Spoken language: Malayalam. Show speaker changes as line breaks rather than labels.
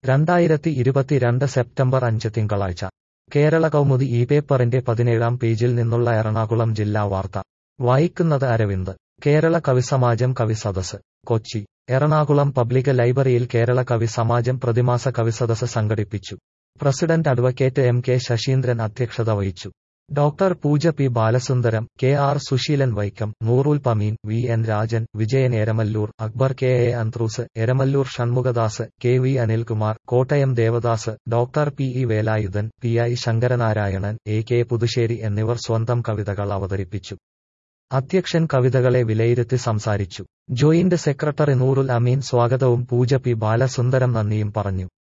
രണ്ടായിരത്തി ഇരുപത്തിരണ്ട് സെപ്റ്റംബർ അഞ്ച് തിങ്കളാഴ്ച കേരള കൗമുദി ഈ പേപ്പറിന്റെ പതിനേഴാം പേജിൽ നിന്നുള്ള എറണാകുളം ജില്ലാ വാർത്ത വായിക്കുന്നത് അരവിന്ദ് കേരള കവിസമാജം കവിസദസ് കൊച്ചി എറണാകുളം പബ്ലിക് ലൈബ്രറിയിൽ കേരള കവി സമാജം പ്രതിമാസ കവിസദസ് സംഘടിപ്പിച്ചു president advocate M K Sasheendran അധ്യക്ഷത വഹിച്ചു doctor Pooja P Balasundaram K R Suseelan Vaikom Noorul Pameen V N Rajan Vijayan Eramalloor Akbar K A Anthroos Eramalloor Shanmughadas K V Anilkumar Kottayam Devadas doctor P E Velayudhan P I Sankaranarayanan A K Puthussery എന്നിവർ സ്വന്തം കവിതകൾ അവതരിപ്പിച്ചു അധ്യക്ഷൻ കവിതകളെ വിലയിരുത്തി സംസാരിച്ചു ജോയിന്റ് സെക്രട്ടറി നൂറുൽ അമീൻ സ്വാഗതവും പൂജ പി ബാലസുന്ദരം നന്ദിയും പറഞ്ഞു